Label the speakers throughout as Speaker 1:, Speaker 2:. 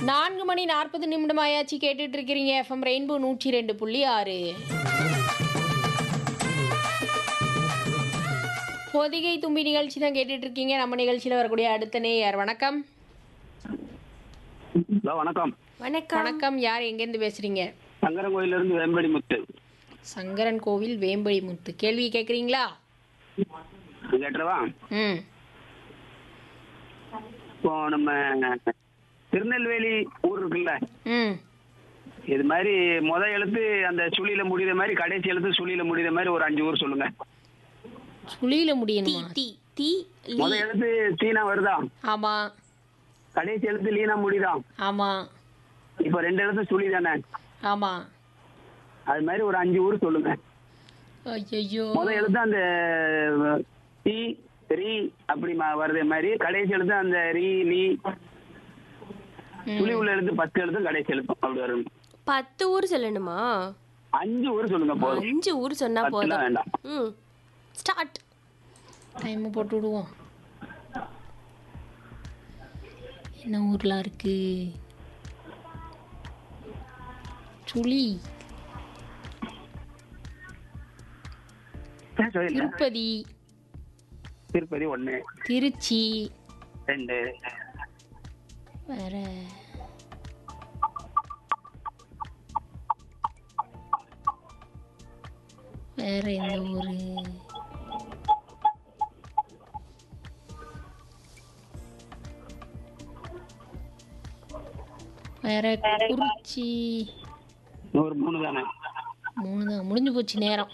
Speaker 1: நான்கு மணி நாற்பது நிமிடம் ஆயாச்சு கேட்டுட்டு இருக்கிறீங்க எஃப்எம் ரெயின்போ நூற்றி ரெண்டு புள்ளி ஆறு பொதிகை தும்பி நிகழ்ச்சி தான் கேட்டுட்டு இருக்கீங்க நம்ம நிகழ்ச்சியில் வரக்கூடிய அடுத்த நேயர் வணக்கம்
Speaker 2: ஹலோ வணக்கம்
Speaker 3: வணக்கம்
Speaker 1: வணக்கம் யார் எங்கேருந்து பேசுறீங்க
Speaker 2: சங்கரன் இருந்து வேம்படி முத்து
Speaker 1: சங்கரன் கோவில் வேம்படி முத்து கேள்வி கேட்குறீங்களா
Speaker 2: கேட்டுறவா
Speaker 1: ம்
Speaker 2: இப்போ நம்ம திருநெல்வேலி ஊர் இருக்குல்ல
Speaker 1: ம்
Speaker 2: இது மாதிரி முத எழுத்து அந்த சுழியில முடியுற மாதிரி கடைசி எழுத்து சுழியில முடியுற மாதிரி ஒரு அஞ்சு ஊர் சொல்லுங்க
Speaker 1: சுழியில
Speaker 3: தி
Speaker 1: முடியணுமா
Speaker 3: தி தி
Speaker 2: முத
Speaker 3: லி
Speaker 2: எழுத்து தீனா வருதா
Speaker 1: ஆமாம்
Speaker 2: கடைசி எழுத்து லீனா முடியுதா
Speaker 1: ஆமாம்
Speaker 2: இப்போ ரெண்டு எழுத்து சுழி தானே
Speaker 1: ஆமாம்
Speaker 2: அது மாதிரி ஒரு அஞ்சு ஊர் சொல்லுங்க
Speaker 1: ஐயோ
Speaker 2: முத எழுத்து அந்த டி ரீ அப்படி ம- வருது மாதிரி கடைசி எழுத்து அந்த ரீ லீ சுழி உள்ள எழுத்து பத்து எழுத்தும் கடைசி எழுத்தும் அப்படி வரும்
Speaker 3: பத்து ஊர் சொல்லணுமா
Speaker 2: அஞ்சு ஊர் சொல்லுங்க போதும்
Speaker 3: அஞ்சு ஊர் சொன்னா
Speaker 2: பத்துலாம்
Speaker 3: போதும்
Speaker 2: வேண்டாம்
Speaker 3: ம் ஸ்டார்ட்
Speaker 1: டைம் போட்டு விடுவோம் என்ன ஊர்லாம் இருக்கு சுழி
Speaker 2: சொல்லுங்க
Speaker 1: திருப்பதி
Speaker 2: திருப்பதி ஒண்ணு
Speaker 1: திருச்சி
Speaker 2: ரெண்டு
Speaker 1: வேற வேற எந்த ஊரு வேற குறிச்சி
Speaker 2: ஒரு மூணு தானே
Speaker 1: மூணு தான் முடிஞ்சு போச்சு நேரம்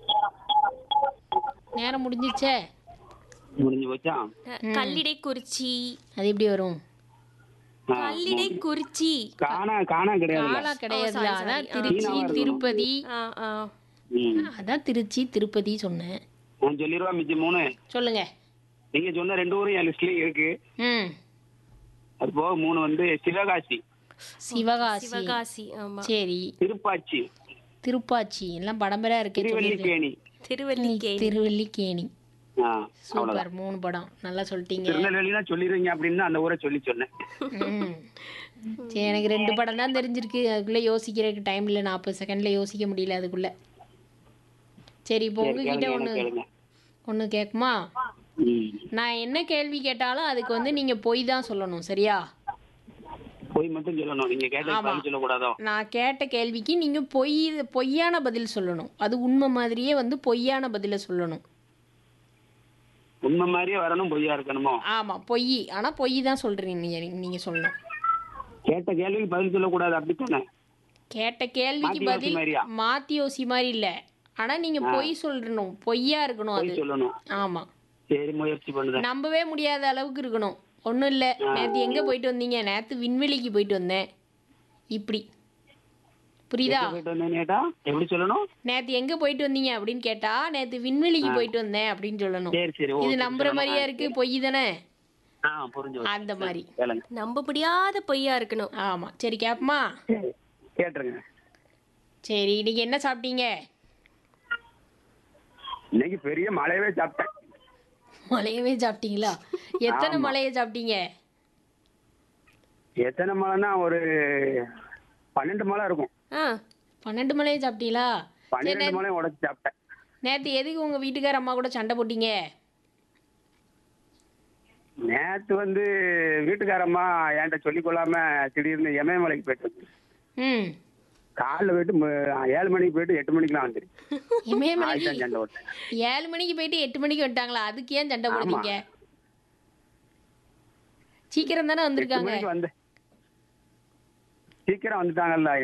Speaker 1: நேரம் முடிஞ்சிச்சே
Speaker 2: முடிஞ்சு போச்சா
Speaker 3: கல்லிடை குறிச்சி
Speaker 1: அது எப்படி வரும்
Speaker 2: ஆ,
Speaker 3: கல்லிடை குறிச்சி
Speaker 2: காணா காணா கிடையாது
Speaker 1: காலா கிடையாதுல
Speaker 3: sorry,
Speaker 1: அதான்
Speaker 3: sorry.
Speaker 1: திருச்சி
Speaker 2: சீனாவா இருக்கணும்.
Speaker 1: திருப்பதி
Speaker 3: ஆ ஆ
Speaker 1: அதான் திருச்சி திருப்பதி சொன்னேன்
Speaker 2: நான் சொல்லிடுவா மிச்சம் மூணு
Speaker 1: சொல்லுங்க
Speaker 2: நீங்க சொன்ன ரெண்டு ஊரும் என் லிஸ்ட்லயும் இருக்கு
Speaker 1: ம்
Speaker 2: அது போக மூணு வந்து சிவகாசி
Speaker 1: சிவகாசி
Speaker 3: சிவகாசி ஆமா
Speaker 1: சரி
Speaker 2: திருப்பாச்சி
Speaker 1: திருப்பாச்சி எல்லாம் படம்பரா இருக்கு
Speaker 2: திருவல்லிக்கேணி
Speaker 3: திருவல்லிக்கேணி
Speaker 1: திருவல்லிக்கேணி
Speaker 2: ஆ அவ்வளவுதான்
Speaker 1: சூப்பர் மூணு படம் நல்லா சொல்லிட்டீங்க
Speaker 2: திருநெல்வேலினா சொல்லிடுவீங்க அப்படின்னு அந்த ஊரை சொல்லி சொன்னேன்
Speaker 1: ம். சரி எனக்கு ரெண்டு படம் தான் தெரிஞ்சிருக்கு அதுக்குள்ள யோசிக்கிறதுக்கு டைம் இல்லை நாற்பது செகண்ட்ல யோசிக்க முடியல அதுக்குள்ள சரி இப்போ
Speaker 2: சரி,
Speaker 1: உங்ககிட்ட
Speaker 2: கேளுங்க,
Speaker 1: ஒன்று
Speaker 2: என்ன கேளுங்க
Speaker 1: ஒன்று கேட்குமா
Speaker 2: ம்.
Speaker 1: நான் என்ன கேள்வி கேட்டாலும் அதுக்கு வந்து நீங்க பொய் தான் சொல்லணும் சரியா
Speaker 2: போய் மட்டும் சொல்லணும் நீங்க கேட்ட
Speaker 1: ஆமா.
Speaker 2: பதில் சொல்லக்கூடாதோ
Speaker 1: நான் கேட்ட கேள்விக்கு நீங்க பொய் பொய்யான பதில் சொல்லணும் அது உண்மை மாதிரியே வந்து பொய்யான பதில சொல்லணும்
Speaker 2: உண்மை மாதிரியே வரணும் பொய்யா இருக்கணுமோ
Speaker 1: ஆமா பொய் ஆனா பொய் தான் சொல்றீங்க நீங்க நீங்க சொல்லணும்
Speaker 2: கேட்ட கேள்விக்கு பதில் சொல்லக்கூடாது அப்படித்தானே
Speaker 1: கேட்ட கேள்விக்கு
Speaker 2: மாத்தி யோசி
Speaker 1: பதில்
Speaker 2: மாதிரியா?
Speaker 1: மாத்தி யோசி மாதிரி இல்ல ஆனா நீங்க பொய் சொல்லணும் பொய்யா இருக்கணும் அது
Speaker 2: பொய் சொல்லணும்
Speaker 1: ஆமா
Speaker 2: சரி முயற்சி பண்ணுறேன்
Speaker 1: நம்பவே முடியாத அளவுக்கு இருக்கணும் ஒன்றும் இல்லை நேற்று எங்கே போயிட்டு வந்தீங்க நேற்று விண்வெளிக்கு போயிட்டு வந்தேன் இப்படி புரியுதா
Speaker 2: போயிட்டு வந்தேன் கேட்டா எப்படி சொல்லணும்
Speaker 1: நேற்று எங்கே போயிட்டு வந்தீங்க அப்படின்னு கேட்டா நேற்று விண்வெளிக்கு போயிட்டு வந்தேன் அப்படின்னு சொல்லணும்
Speaker 2: சரி சரி ஓ,
Speaker 1: இது
Speaker 2: சரி,
Speaker 1: நம்புற
Speaker 2: சொல்லணும்.
Speaker 1: மாதிரியா இருக்கு பொய் தானே
Speaker 2: ஆ புரிஞ்சு போச்சு.
Speaker 1: அந்த மாதிரி
Speaker 2: கேளுங்க
Speaker 3: நம்ப முடியாத பொய்யா இருக்கணும்
Speaker 1: ஆமா சரி கேப்பமா
Speaker 2: சரி, கேட்டுருங்க
Speaker 1: சரி இன்னைக்கு என்ன சாப்பிட்டீங்க
Speaker 2: இன்னைக்கு பெரிய மழையவே சாப்பிட்டேன்
Speaker 1: மலையவே சாப்பிட்டீங்களா எத்தனை
Speaker 2: ஆமா.
Speaker 1: மலையை சாப்பிட்டீங்க
Speaker 2: எத்தனை மழைன்னா ஒரு பன்னெண்டு மழை இருக்கும்
Speaker 3: ஆ
Speaker 1: பன்னெண்டு மலையை சாப்பிட்டீங்களா சரி
Speaker 2: பன்னிரெண்டு மழை உடச்சு சாப்பிட்டேன்
Speaker 1: நேற்று எதுக்கு உங்க வீட்டுக்கார அம்மா கூட சண்டை போட்டீங்க
Speaker 2: நேத்து வந்து வீட்டுக்காரம்மா என்கிட்ட சொல்லிக் கொள்ளாம திடீர்னு எமயமலைக்கு போயிட்டு வந்தேன்.
Speaker 1: ம்
Speaker 2: காலைல போயிட்டு ம- ஏழு மணிக்கு போயிட்டு எட்டு மணிக்கெல்லாம் வந்துரு
Speaker 1: இமயமலைக்கு
Speaker 2: ஆயிட்டான் சண்டை ஓட்டேன்
Speaker 1: ஏழு மணிக்கு போயிட்டு எட்டு மணிக்கு வந்துட்டாங்களா அதுக்கு ஏன் சண்டை போடுறீங்க சீக்கிரம் தானே
Speaker 2: எட்டு
Speaker 1: வந்திருக்காங்க
Speaker 2: மணிக்கு வந்து சீக்கிரம் வந்துட்டாங்கல்ல